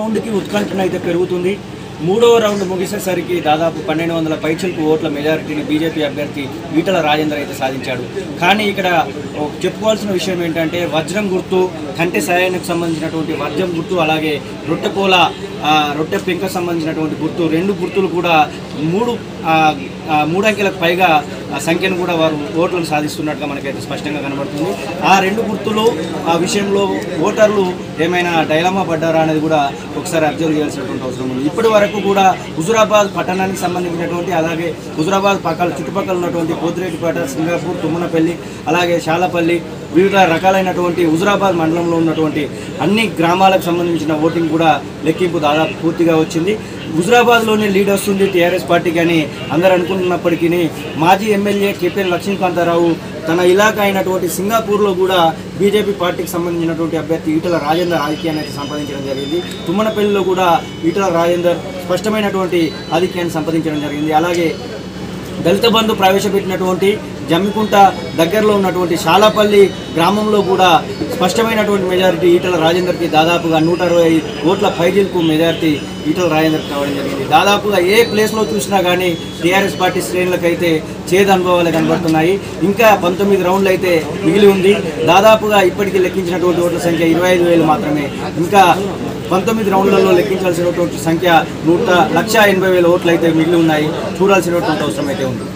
రౌండ్కి ఉత్కంఠన అయితే పెరుగుతుంది మూడవ రౌండ్ ముగిసేసరికి దాదాపు పన్నెండు వందల పైచలకు ఓట్ల మెజారిటీని బీజేపీ అభ్యర్థి ఈటల రాజేందర్ అయితే సాధించాడు కానీ ఇక్కడ ఓ చెప్పుకోవాల్సిన విషయం ఏంటంటే వజ్రం గుర్తు కంటి సాయానికి సంబంధించినటువంటి వజ్రం గుర్తు అలాగే రొట్టెపోల ఆ, రొట్టె పెంక సంబంధించినటువంటి గుర్తు రెండు గుర్తులు కూడా మూడు ఆ, ఆ, మూడు అంకెలకు పైగా ఆ సంఖ్యను కూడా వారు ఓట్లను సాధిస్తున్నట్టుగా మనకైతే స్పష్టంగా కనబడుతుంది ఆ రెండు గుర్తులు ఆ విషయంలో ఓటర్లు ఏమైనా డైలమా పడ్డారా అనేది కూడా ఒకసారి అబ్జర్వ్ చేయాల్సినటువంటి అవసరం ఉంది ఇప్పటి వరకు కూడా హుజురాబాద్ పట్టణానికి సంబంధించినటువంటి అలాగే హుజురాబాద్ పక్కల చుట్టుపక్కల ఉన్నటువంటి పోతిరెడ్డిపేట సింగాపూర్ తుమ్మనపల్లి అలాగే శాలపల్లి వివిధ రకాలైనటువంటి హుజురాబాద్ మండలంలో ఉన్నటువంటి అన్ని గ్రామాలకు సంబంధించిన ఓటింగ్ కూడా లెక్కింపు దాదాపు పూర్తిగా వచ్చింది హుజురాబాద్లోనే లీడ్ వస్తుంది టీఆర్ఎస్ పార్టీకి అని అందరూ అనుకుంటున్నప్పటికీ మాజీ ఎమ్మెల్యే కేపీఎల్ లక్ష్మీకాంతారావు తన ఇలాకా అయినటువంటి సింగపూర్లో కూడా బీజేపీ పార్టీకి సంబంధించినటువంటి అభ్యర్థి ఈటల రాజేందర్ ఆధిక్యాన్ని అయితే సంపాదించడం జరిగింది తుమ్మనపల్లిలో కూడా ఈటల రాజేందర్ స్పష్టమైనటువంటి ఆధిక్యాన్ని సంపాదించడం జరిగింది అలాగే దళిత బంధు ప్రవేశపెట్టినటువంటి జమ్మికుంట దగ్గరలో ఉన్నటువంటి శాలాపల్లి గ్రామంలో కూడా స్పష్టమైనటువంటి మెజారిటీ ఈటల రాజేందర్కి దాదాపుగా నూట అరవై ఓట్ల పైజీలకు మెజారిటీ ఈటల రాజేందర్ కావడం జరిగింది దాదాపుగా ఏ ప్లేస్లో చూసినా కానీ టీఆర్ఎస్ పార్టీ శ్రేణులకైతే చేదు అనుభవాలు కనబడుతున్నాయి ఇంకా పంతొమ్మిది రౌండ్లు అయితే మిగిలి ఉంది దాదాపుగా ఇప్పటికీ లెక్కించినటువంటి ఓట్ల సంఖ్య ఇరవై ఐదు వేలు మాత్రమే ఇంకా పంతొమ్మిది రౌండ్లలో లెక్కించాల్సినటువంటి సంఖ్య నూట లక్ష ఎనభై వేల ఓట్లు అయితే మిగిలి ఉన్నాయి చూడాల్సినటువంటి అవసరం అయితే ఉంది